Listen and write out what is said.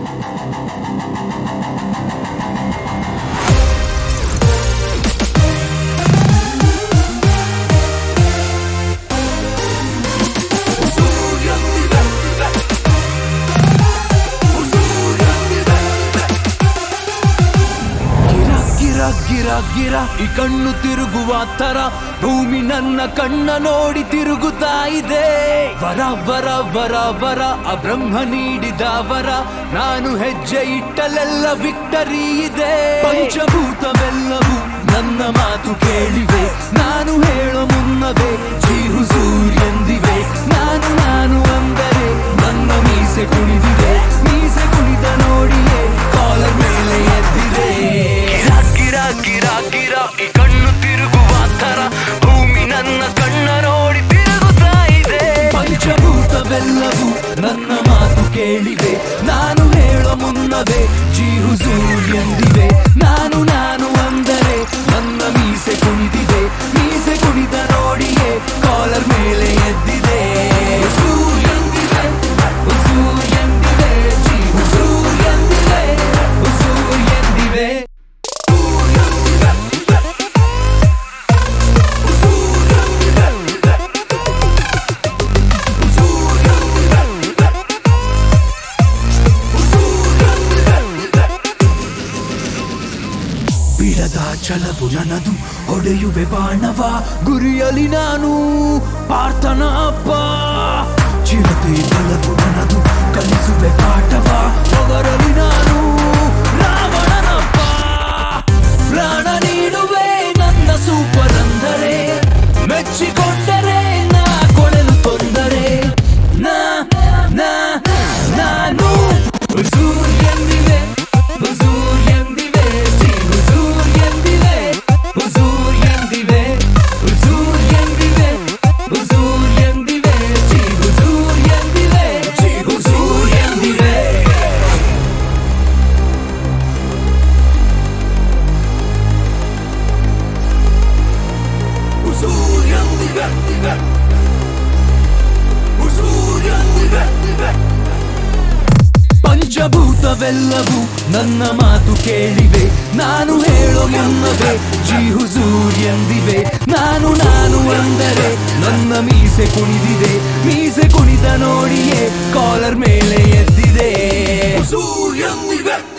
ಗಿರ ಗಿರ ಗಿರ ಗಿರ ಈ ಕಣ್ಣು ತಿರುಗುವ ತರ ಭೂಮಿ ನನ್ನ ಕಣ್ಣ ನೋಡಿ ತಿರುಗುತ್ತಾ ಇದೆ ವರ ವರ ವರ ವರ ಆ ಬ್ರಹ್ಮ ನೀಡಿದ ವರ ನಾನು ಹೆಜ್ಜೆ ಇಟ್ಟಲೆಲ್ಲ ವಿಕ್ಟರಿ ಇದೆ ಪಂಚಭೂತವೆಲ್ಲವೂ ನನ್ನ ಮಾತು ಕೇಳಿವೆ ನಾನು ಹೇಳೋ ಮುನ್ನವೇ ಜೀರು ಸೂರ್ಯಂದಿವೆ ನಾನು ನಾನು ಅಂದರೆ ನನ್ನ ಮೀಸೆ ಕುಣಿದಿದೆ ಮೀಸೆ ಕುಣಿದ ನೋಡಿಯೇ ಕಾಲರ್ ಮೇಲೆ ಎದ್ದಿದೆ ಗಿರ ಗಿರ ಗಿರ ಈ ಕಣ್ಣು ತಿರುಗುವ ತರ ಭೂಮಿ ನನ್ನ ಕಣ್ಣ ನೋಡಿ ತಿರುಗುತ್ತಾ ಇದೆ ಪಂಚಭೂತವೆಲ್ಲವೂ ನನ್ನ ಮಾತು ಕೇಳಿವೆ ನಾನು ಹೇಳೋ ಮುನ್ನವೇ ಜೀರು ಸೂರ್ಯಂದಿವೆ ನಾನು ನಾನು ಅಂದರೆ ನನ್ನ ಮೀಸೆ ಕುಣಿದಿದೆ ಮೀಸೆ ಕುಣಿದ ನೋಡಿಯೇ ಕಾಲರ್ ಮೇಲೆ ಎದ್ದಿದೆ ಸೂರ್ಯಂದಿವೆ ಸೂರ್ಯಂದಿವೆ ಜೀರು ಸೂರ್ಯಂದಿವೆ ಸೂರ್ಯಂದಿವೆ ಬಿಡದ ಛಲವು ನನ್ನದು ಹೊಡೆಯುವೆ ಬಾಣವ ಗುರಿಯಲಿ ನಾನು ಪಾರ್ಥನ ಅಪ್ಪ ಚಿರತೆ ಬಲವು ನನ್ನದು ಕಲಿಸುವೆ ಪಾಠವ ಹೊಗರಲಿ ನಾನು ರಾವಣನಪ್ಪ ಪ್ರಾಣ ನೀಡುವೆ ನನ್ನ ಸೂಪರ್ ಅಂದರೆ ಮೆಚ್ಚಿಕೊಂಡರೆ ನಾ ಕೊಡಲು ತೊಂದರೆ ನಾ ನಾ ನಾನು ಸೂರ್ಯಂದಿವೆ ಸೂರ್ಯಂದಿವೆ ಸೂರ್ಯಂದಿವೆ ಸೂರ್ಯಂದಿವೆ ಸೂರ್ಯಂದಿವೆ ಸೂರ್ಯಂದಿವೆ ಸೂರ್ಯಂದಿವೆ ಸೂರ್ಯಂದಿವೆ ಪಂಚಭೂತವೆಲ್ಲವೂ ನನ್ನ ಮಾತು ಕೇಳಿವೆ ನಾನು ಹೇಳೋ ಮುನ್ನವೇ ಜಿ ಹುಜೂರ್ ಎಂದಿವೆ ನಾನು ನಾನು ಅಂದರೆ ನನ್ನ ಮೀಸೆ ಕುಣಿದಿದೆ ಮೀಸೆ ಕುಣಿದ ನೋಡಿಯೇ ಕಾಲರ್ ಮೇಲೆ ಎದ್ದಿದೆ Surian, die Welt,